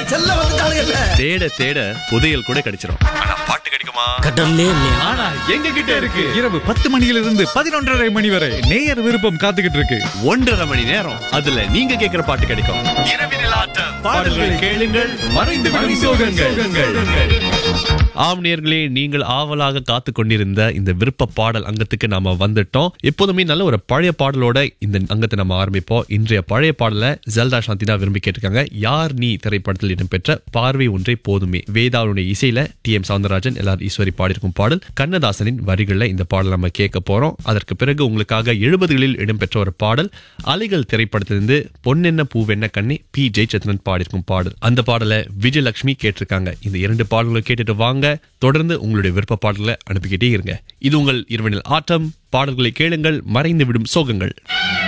செல்ல வந்துட்டானுங்கல்ல தேட தேட புதையல் கூட கிடைச்சிரும் ஆனா பாட்டு கிடைக்குமா கடல்லே இல்லையா ஆனா எங்க கிட்ட இருக்கு இரவு பத்து மணியிலிருந்து பதினொன்றரை மணி வரை நேயர் விருப்பம் காத்துக்கிட்டு இருக்கு ஒன்றரை மணி நேரம் அதுல நீங்க கேக்குற பாட்டு கிடைக்கும் இரவினில் ஆட்டம் பாடல்களை கேளுங்கள் மறைந்து விடும் சோகங்கள் ஆம் நேர்களே நீங்கள் ஆவலாக காத்து கொண்டிருந்த இந்த விருப்ப பாடல் அங்கத்துக்கு நாம வந்துட்டோம் எப்போதுமே நல்ல ஒரு பழைய பாடலோட இந்த அங்கத்தை நம்ம ஆரம்பிப்போம் இன்றைய பழைய பாடலை ஜல்தா சாந்தி தான் விரும்பி கேட்டிருக்காங்க யார் நீ திரைப்படத்தில் இடம்பெற்ற பார்வை ஒன்றே போதுமே வேதாவுடைய இசையில டி எம் சவுந்தரராஜன் எல்லார் ஈஸ்வரி பாடியிருக்கும் பாடல் கண்ணதாசனின் வரிகளில் இந்த பாடல் நம்ம கேட்க போறோம் அதற்கு பிறகு உங்களுக்காக எழுபதுகளில் இடம்பெற்ற ஒரு பாடல் அலைகள் திரைப்படத்திலிருந்து பொன்னென்ன பூவென்ன கண்ணே பி ஜெயச்சந்திரன் பாடியிருக்கும் பாடல் அந்த பாடலை விஜயலட்சுமி கேட்டிருக்காங்க இந்த இரண்டு பாடல்களை கேட்டுட்டு வாங்க தொடர்ந்து உங்களுடைய விருப்ப பாடல்களை அனுப்பிக்கிட்டே இருங்க இது உங்கள் இரவனில் ஆட்டம் பாடல்களை கேளுங்கள் மறைந்து விடும் சோகங்கள்